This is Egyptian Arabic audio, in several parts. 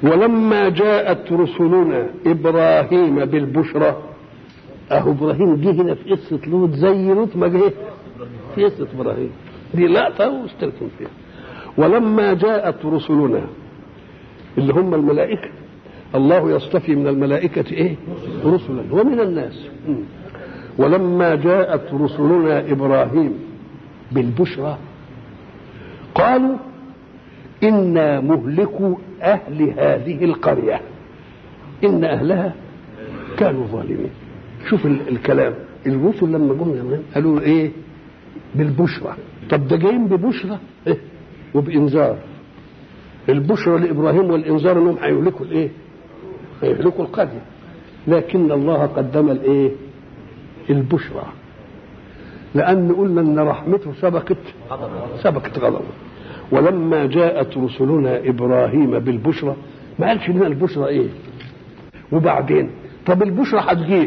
ولما جاءت رسلنا ابراهيم بالبشرى اهو ابراهيم جه هنا في قصه لوط زي لوط ما جه في قصه ابراهيم دي لقطه واستلكم فيها ولما جاءت رسلنا اللي هم الملائكه الله يصطفي من الملائكه ايه رسلا ومن الناس م. ولما جاءت رسلنا ابراهيم بالبشرى قالوا انا مهلكوا اهل هذه القريه ان اهلها كانوا ظالمين شوف ال- الكلام الرسل لما جم زمان قالوا ايه بالبشرى طب ده جايين ببشرى إيه؟ وبانذار البشرى لابراهيم والانذار انهم هيهلكوا الايه هيهلكوا القريه لكن الله قدم الايه البشرى لان قلنا ان رحمته سبقت سبقت غضبه ولما جاءت رسلنا ابراهيم بالبشرى ما قالش لنا البشرى ايه وبعدين طب البشرى هتجيب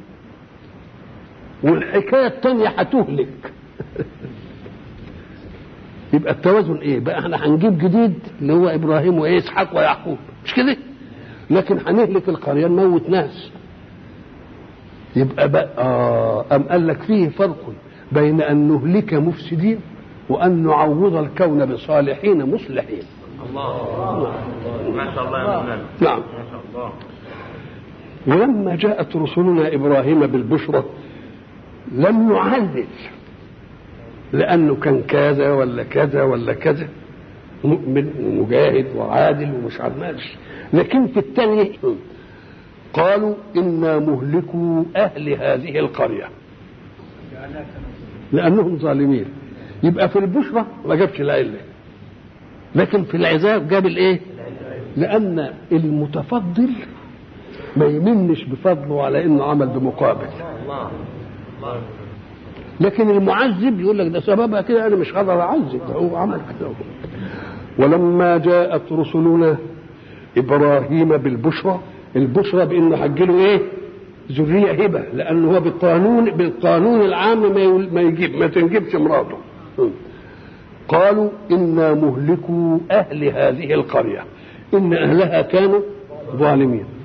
والحكايه الثانيه هتهلك يبقى التوازن ايه بقى احنا هنجيب جديد اللي هو ابراهيم وايه اسحاق ويعقوب مش كده لكن هنهلك القريه نموت ناس يبقى بقى آه أم قال لك فيه فرق بين أن نهلك مفسدين وأن نعوض الكون بصالحين مصلحين الله ما شاء الله يا مولانا نعم ما شاء الله ولما جاءت رسلنا إبراهيم بالبشرى لم يعلل لأنه كان كذا ولا كذا ولا كذا مؤمن ومجاهد وعادل ومش عارف مالش لكن في الثانية قالوا إنا مهلكوا أهل هذه القرية لأنهم ظالمين يبقى في البشرى ما جابش العلة لكن في العذاب جاب الايه لأن المتفضل ما يمنش بفضله على انه عمل بمقابل الله الله لكن المعذب يقول لك ده سببها كده انا مش هقدر اعذب ده هو عمل كده ولما جاءت رسلنا ابراهيم بالبشرى البشرى بانه هجله ايه ذريه هبه لانه هو بالقانون بالقانون العام ما يول- ما يجيب ما تنجبش مراته قالوا انا مهلكوا اهل هذه القريه ان اهلها كانوا ظالمين